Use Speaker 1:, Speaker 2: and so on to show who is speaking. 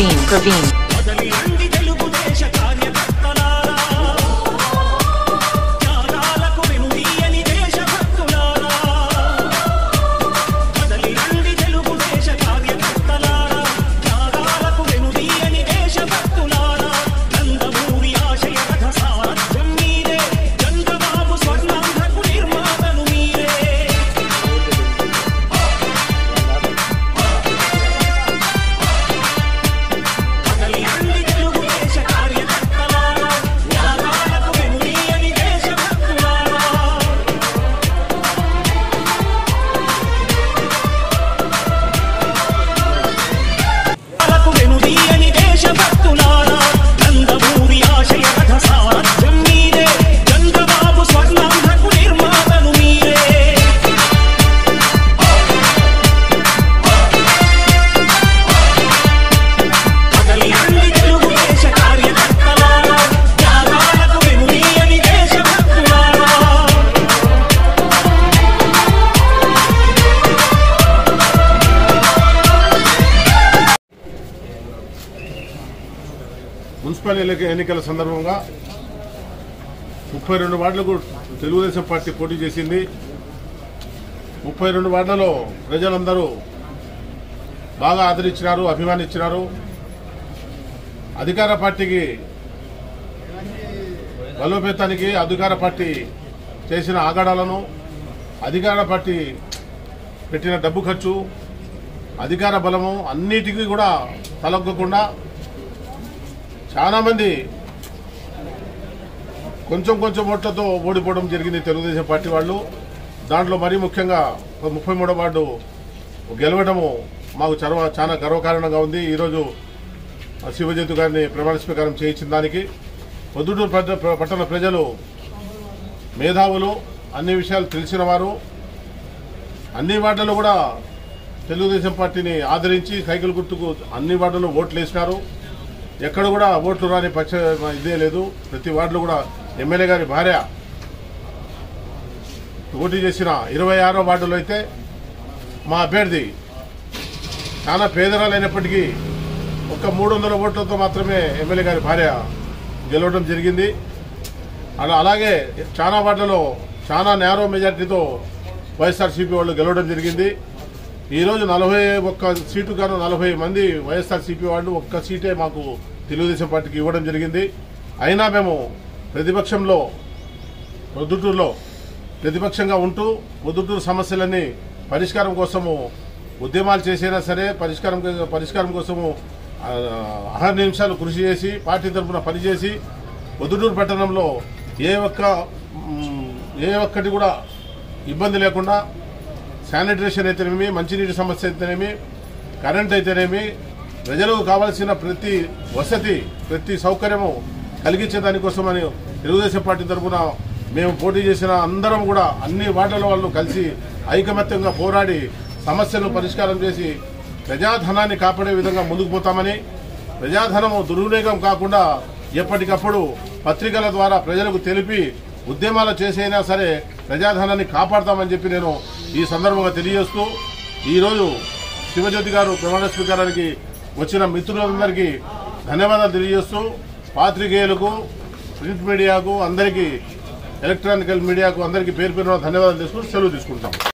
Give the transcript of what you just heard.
Speaker 1: Praveen, Praveen.
Speaker 2: కదలి రండి తెలుగుదేశ కార్యకర్తలారా త్యాగాలకు వెనుదీయని దేశభక్తులారా కదలి రండి తెలుగుదేశ కార్యకర్తలారా త్యాగాలకు వెనుదీయని దేశభక్తులారా నందమూరి ఆశయ రథ సారథ్యం మీరే చంద్రబాబు స్వర్ణాంధ్రకు నిర్మాతలు మీరే కదలి రండి తెలుగుదేశ కార్యకర్తలారా త్యాగాలకు వెనుదీయని దేశభక్తులారా త్యాగాలకు వెనుదీయని దేశభక్తులారా నందమూరి ఆశయ రథ సారథ్యం మీరే చంద్రబాబు స్వర్ణాంధ్రకు నిర్మాతలు మీరే కదలి రండి తెలుగుదేశ కార్యకర్తలారా త్యాగాలకు వెనుదీయని దేశభక్తులారా
Speaker 3: మున్సిపల్ ఎన్నిక ఎన్నికల సందర్భంగా ముప్పై రెండు వార్డులకు తెలుగుదేశం పార్టీ పోటీ చేసింది ముప్పై రెండు వార్డులలో ప్రజలందరూ బాగా ఆదరించినారు అభిమానించినారు అధికార పార్టీకి బలోపేతానికి అధికార పార్టీ చేసిన ఆగడాలను అధికార పార్టీ పెట్టిన డబ్బు ఖర్చు అధికార బలము అన్నిటికీ కూడా తలొగ్గకుండా చాలా మంది కొంచెం కొంచెం ఓట్లతో ఓడిపోవడం జరిగింది తెలుగుదేశం పార్టీ వాళ్ళు దాంట్లో మరీ ముఖ్యంగా ముప్పై మూడో వార్డు గెలవడము మాకు చరవ చాలా గర్వకారణంగా ఉంది ఈరోజు శివజ్యోతి గారిని ప్రమాణ స్వీకారం చేయించిన దానికి పొద్దుటూరు పట్ట- పట్టణ ప్రజలు మేధావులు అన్ని విషయాలు తెలిసిన వారు అన్ని వార్డుల్లో కూడా తెలుగుదేశం పార్టీని ఆదరించి సైకిల్ గుర్తుకు అన్ని వార్డుల్లో ఓట్లు వేసినారు ఎక్కడ కూడా ఓట్లు రాని పక్ష ఇదే లేదు ప్రతి వార్డులో కూడా ఎమ్మెల్యే గారి భార్య పోటీ చేసిన ఇరవై ఆరో వార్డులో అయితే మా అభ్యర్థి చాలా పేదరాలైనప్పటికీ ఒక మూడు వందల ఓట్లతో మాత్రమే ఎమ్మెల్యే గారి భార్య గెలవడం జరిగింది అలా అలాగే చాలా వార్డులలో చాలా నేరో మెజార్టీతో వైఎస్ఆర్సీపీ వాళ్ళు గెలవడం జరిగింది ఈరోజు నలభై ఒక్క సీటు గాను నలభై మంది వైఎస్ఆర్సీపీ వాళ్ళు ఒక్క సీటే మాకు తెలుగుదేశం పార్టీకి ఇవ్వడం జరిగింది అయినా మేము ప్రతిపక్షంలో పొద్దుటూరులో ప్రతిపక్షంగా ఉంటూ పొద్దుటూరు సమస్యలన్నీ పరిష్కారం కోసము ఉద్యమాలు చేసైనా సరే పరిష్కారం పరిష్కారం కోసము ఆ, అహర్ నిమిషాలు కృషి చేసి పార్టీ తరఫున పనిచేసి పొద్దుటూరు పట్టణంలో ఏ ఒక్క మ్, ఏ ఒక్కటి కూడా ఇబ్బంది లేకుండా శానిటేషన్ అయితేనేమి మంచినీటి సమస్య అయితేనేమి కరెంట్ అయితేనేమి ప్రజలకు కావాల్సిన ప్రతి వసతి ప్రతి సౌకర్యము కలిగించే దానికోసమని తెలుగుదేశం పార్టీ తరఫున మేము పోటీ చేసిన అందరం కూడా అన్ని వార్డుల వాళ్ళు కలిసి ఐకమత్యంగా పోరాడి సమస్యలను పరిష్కారం చేసి ప్రజాధనాన్ని కాపాడే విధంగా ముందుకు పోతామని ప్రజాధనము దుర్వినియోగం కాకుండా ఎప్పటికప్పుడు పత్రికల ద్వారా ప్రజలకు తెలిపి ఉద్యమాలు చేసైనా సరే ప్రజాధనాన్ని కాపాడతామని చెప్పి నేను ఈ సందర్భంగా తెలియజేస్తూ ఈరోజు శివజ్యోతి గారు ప్రమాణ స్వీకారానికి వచ్చిన మిత్రులందరికీ ధన్యవాదాలు తెలియజేస్తూ పాత్రికేయులకు ప్రింట్ మీడియాకు అందరికీ ఎలక్ట్రానికల్ మీడియాకు అందరికీ పేరు పేరున ధన్యవాదాలు తీసుకుని సెలవు తీసుకుంటాం